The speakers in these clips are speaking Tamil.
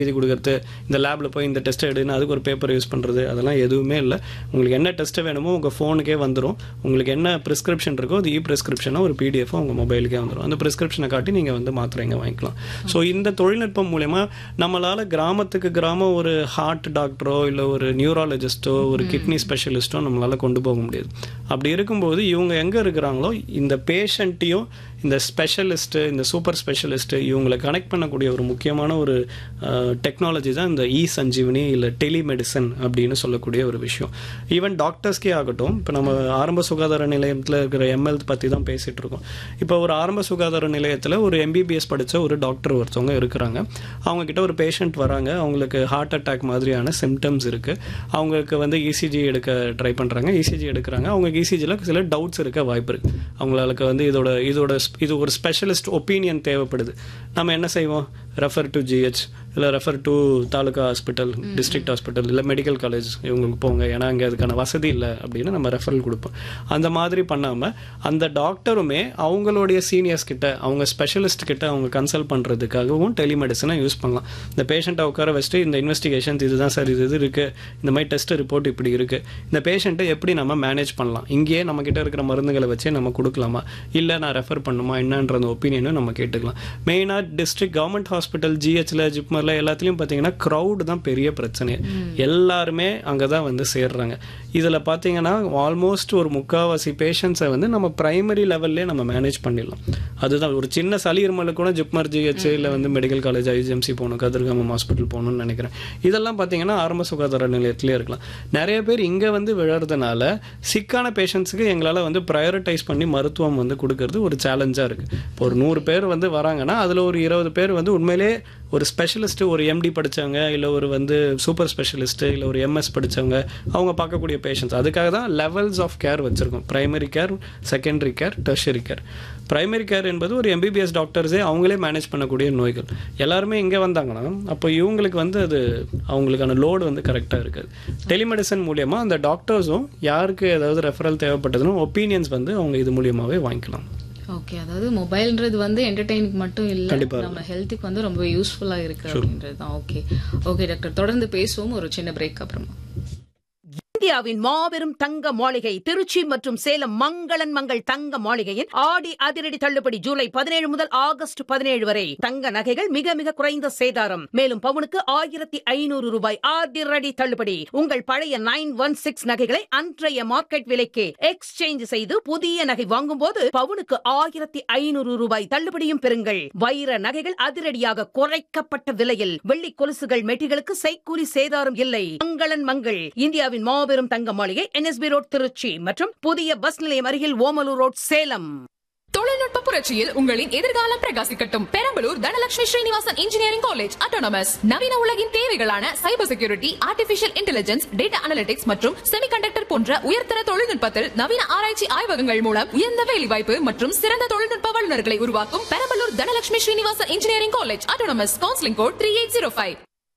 எழுதி கொடுக்கறது இந்த லேபில் போய் இந்த டெஸ்ட் எடுன்னு அதுக்கு ஒரு பேப்பர் யூஸ் பண்ணுறது அதெல்லாம் எதுவுமே இல்லை உங்களுக்கு என்ன டெஸ்ட்டு வேணுமோ உங்கள் ஃபோனுக்கே வந்துடும் உங்களுக்கு என்ன ப்ரிஸ்கிரிப்ஷன் இருக்கோ அது இ ப்ரிஸ்கிரிப்ஷனாக ஒரு பிடிஎஃப் உங்கள் மொபைலுக்கே வந்துடும் அந்த ப்ரிஸ்கிரிப்ஷனை காட்டி நீங்கள் வந்து மாத்திரைங்க வாங்கிக்கலாம் ஸோ இந்த தொழில்நுட்பம் மூலயமா நம்மளால் கிராமத்துக்கு கிராமம் ஒரு ஹார்ட் டாக்டரோ இல்லை ஒரு நியூராலஜிஸ்ட்டோ ஒரு கிட்னி ஸ்பெஷலிஸ்ட்டோ நம்மளால் கொண்டு போக முடியாது அப்படி இருக்கும்போது இவங்க எங்கே இருக்கிறாங்களோ இந்த பேஷண்ட்டையும் இந்த ஸ்பெஷலிஸ்ட்டு இந்த சூப்பர் ஸ்பெஷலிஸ்ட்டு இவங்களை கனெக்ட் பண்ணக்கூடிய ஒரு முக்கியமான ஒரு டெக்னாலஜி தான் இந்த இ சஞ்சீவனி இல்லை டெலிமெடிசன் அப்படின்னு சொல்லக்கூடிய ஒரு விஷயம் ஈவன் டாக்டர்ஸ்க்கே ஆகட்டும் இப்போ நம்ம ஆரம்ப சுகாதார நிலையத்தில் இருக்கிற எம்எல் பற்றி தான் பேசிகிட்டு இருக்கோம் இப்போ ஒரு ஆரம்ப சுகாதார நிலையத்தில் ஒரு எம்பிபிஎஸ் படித்த ஒரு டாக்டர் ஒருத்தவங்க இருக்கிறாங்க அவங்க கிட்ட ஒரு பேஷண்ட் வராங்க அவங்களுக்கு ஹார்ட் அட்டாக் மாதிரியான சிம்டம்ஸ் இருக்குது அவங்களுக்கு வந்து இசிஜி எடுக்க ட்ரை பண்ணுறாங்க இசிஜி எடுக்கிறாங்க அவங்க இசிஜியில் சில டவுட்ஸ் இருக்க வாய்ப்பு இருக்குது அவங்களுக்கு வந்து இதோட இதோட இது ஒரு ஸ்பெஷலிஸ்ட் ஒப்பீனியன் தேவைப்படுது நம்ம என்ன செய்வோம் ரெஃபர் டு ஜிஹெச் இல்லை refer to taluka hospital district hospital இல்லை மெடிக்கல் காலேஜ் இவங்களுக்கு போங்க ஏன்னா அங்கே அதுக்கான வசதி இல்லை அப்படின்னு நம்ம ரெஃபரல் கொடுப்போம் அந்த மாதிரி பண்ணாமல் அந்த டாக்டருமே அவங்களுடைய சீனியர்ஸ் கிட்ட அவங்க ஸ்பெஷலிஸ்ட் கிட்ட அவங்க கன்சல்ட் பண்ணுறதுக்காகவும் டெலிமெடிசனை யூஸ் பண்ணலாம் இந்த பேஷண்ட்டை உட்கார வச்சுட்டு இந்த இன்வெஸ்டிகேஷன்ஸ் இதுதான் சார் இது இது இருக்குது இந்த மாதிரி டெஸ்ட் ரிப்போர்ட் இப்படி இருக்குது இந்த பேஷண்ட்டை எப்படி நம்ம மேனேஜ் பண்ணலாம் இங்கேயே நம்ம கிட்ட இருக்கிற மருந்துகளை வச்சே நம்ம கொடுக்கலாமா இல்லை நான் ரெஃபர் பண்ணுமா என்னன்ற அந்த ஒப்பீனியனும் நம்ம கேட்டுக்கலாம் மெயினாக டிஸ்ட்ரிக்ட் கவர்மெண்ட் ஹாஸ்பிட்டல் ஜிஹெச்ல ஜிப்மர்ல எல்லாத்துலேயும் பார்த்தீங்கன்னா க்ரௌடு தான் பெரிய பிரச்சனை எல்லாருமே அங்கே தான் வந்து சேர்றாங்க இதில் பார்த்தீங்கன்னா ஆல்மோஸ்ட் ஒரு முக்காவாசி பேஷண்ட்ஸை வந்து நம்ம பிரைமரி லெவல்லே நம்ம மேனேஜ் பண்ணிடலாம் அதுதான் ஒரு சின்ன சளி இருமலுக்கு கூட ஜிப்மர் ஜிஹெச் இல்லை வந்து மெடிக்கல் காலேஜ் ஐஜிஎம்சி போகணும் கதிர்காமம் ஹாஸ்பிட்டல் போகணும்னு நினைக்கிறேன் இதெல்லாம் பார்த்தீங்கன்னா ஆரம்ப சுகாதார நிலையத்திலே இருக்கலாம் நிறைய பேர் இங்கே வந்து விழறதுனால சிக்கான பேஷண்ட்ஸுக்கு எங்களால் வந்து ப்ரையாரிட்டைஸ் பண்ணி மருத்துவம் வந்து கொடுக்கறது ஒரு சேலஞ்சாக இருக்குது இப்போ ஒரு நூறு பேர் வந்து வராங்கன்னா அதில் ஒரு இருபது பேர் வந்து உண்மையிலே ஒரு ஸ்பெஷலிஸ்ட்டு ஒரு எம்டி படித்தவங்க இல்லை ஒரு வந்து சூப்பர் ஸ்பெஷலிஸ்ட்டு இல்லை ஒரு எம்எஸ் படித்தவங்க அவங்க பார்க்கக்கூடிய பேஷண்ட்ஸ் அதுக்காக தான் லெவல்ஸ் ஆஃப் கேர் வச்சுருக்கோம் primary care secondary care tertiary care primary care என்பது ஒரு எம்பிபிஎஸ் டாக்டர்ஸே அவங்களே மேனேஜ் பண்ணக்கூடிய நோய்கள் எல்லாருமே இங்கே வந்தாங்கன்னா அப்போ இவங்களுக்கு வந்து அது அவங்களுக்கான லோடு வந்து கரெக்டாக இருக்காது டெலிமெடிசன் மூலியமாக அந்த டாக்டர்ஸும் யாருக்கு ஏதாவது ரெஃபரல் தேவைப்பட்டதுன்னா ஒப்பீனியன்ஸ் வந்து அவங்க இது மூலியமாகவே வாங்கிக்கலாம் ஓகே அதாவது மொபைல்ன்றது வந்து என்டர்டெயினுக்கு மட்டும் இல்ல கண்டிப்பா. நம்ம ஹெல்த்துக்கு வந்து ரொம்ப யூஸ்ஃபுல்லா இருக்கு அப்படின்றது தான் ஓகே ஓகே டாக்டர் தொடர்ந்து பேசுவோம் ஒரு சின்ன பிரேக் அப்புறமா இந்தியாவின் மாபெரும் தங்க மாளிகை திருச்சி மற்றும் சேலம் மங்களன் மங்கள் தங்க மாளிகையின் ஆடி அதிரடி தள்ளுபடி ஜூலை பதினேழு முதல் ஆகஸ்ட் பதினேழு வரை தங்க நகைகள் மிக மிக குறைந்த சேதாரம் மேலும் பவுனுக்கு ஆயிரத்தி ஐநூறு ரூபாய் அதிரடி தள்ளுபடி உங்கள் பழைய நைன் ஒன் சிக்ஸ் நகைகளை அன்றைய மார்க்கெட் விலைக்கு எக்ஸ்சேஞ்ச் செய்து புதிய நகை வாங்கும் போது பவுனுக்கு ஆயிரத்தி ஐநூறு ரூபாய் தள்ளுபடியும் பெறுங்கள் வைர நகைகள் அதிரடியாக குறைக்கப்பட்ட விலையில் வெள்ளி கொலுசுகள் மெட்டிகளுக்கு செய்கூலி சேதாரம் இல்லை மங்களன் மங்கள் இந்தியாவின் மாபெரும் தங்க மாளிகை என்எஸ்பி ரோட் திருச்சி மற்றும் புதிய பஸ் நிலையம் அருகில் ஓமலூர் ரோட் சேலம் தொழில்நுட்ப புரட்சியில் உங்களின் எதிர்காலம் பிரகாசிக்கட்டும் Perambalur Dhanalakshmi Srinivasan engineering college autonomous நவீன உலகின் தேவைகளான cyber security artificial intelligence data analytics மற்றும் செமிகண்டக்டர் போன்ற உயர்தர தொழில்நுட்பத்தில் நவீன ஆராய்ச்சி ஆய்வகங்கள் மூலம் உயர்ந்த வேலைவாய்ப்பு மற்றும் சிறந்த தொழில்நுட்ப வல்லுநர்களை உருவாக்கும் Perambalur Dhanalakshmi Srinivasan engineering college autonomous counselling code three eight zero five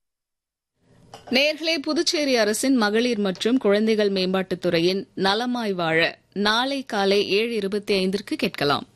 நேர்களே புதுச்சேரி அரசின் மகளிர் மற்றும் குழந்தைகள் மேம்பாட்டுத் துறையின் நலமாய் வாழ நாளை காலை ஏழு இருபத்தி ஐந்திற்கு கேட்கலாம்